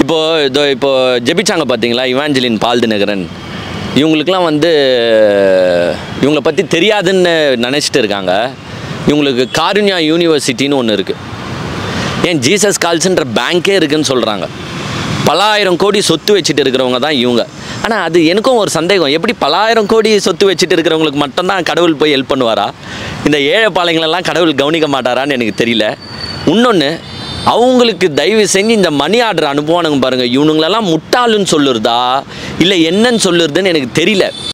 இப்போ இதோ இப்போ ஜெபிச்சாங்க பார்த்தீங்களா இவாஞ்சலின் பால் தினகரன் இவங்களுக்குலாம் வந்து இவங்கள பற்றி தெரியாதுன்னு நினச்சிட்டு இருக்காங்க இவங்களுக்கு காருண்யா யூனிவர்சிட்டின்னு ஒன்று இருக்குது ஏன் ஜீசஸ் கால்ஸ்ன்ற பேங்க்கே இருக்குன்னு சொல்கிறாங்க பல ஆயிரம் கோடி சொத்து வச்சுட்டு இருக்கிறவங்க தான் இவங்க ஆனால் அது எனக்கும் ஒரு சந்தேகம் எப்படி பலாயிரம் கோடி சொத்து வச்சுட்டு இருக்கிறவங்களுக்கு மட்டும்தான் கடவுள் போய் ஹெல்ப் பண்ணுவாரா இந்த ஏழை பாளையங்களெல்லாம் கடவுள் கவனிக்க மாட்டாரான்னு எனக்கு தெரியல இன்னொன்று அவங்களுக்கு தயவு செஞ்சு இந்த மணி ஆர்டர் அனுப்புவானுங்க பாருங்கள் இவனுங்களெல்லாம் முட்டாளுன்னு சொல்லுறதா இல்லை என்னன்னு சொல்லுறதுன்னு எனக்கு தெரியல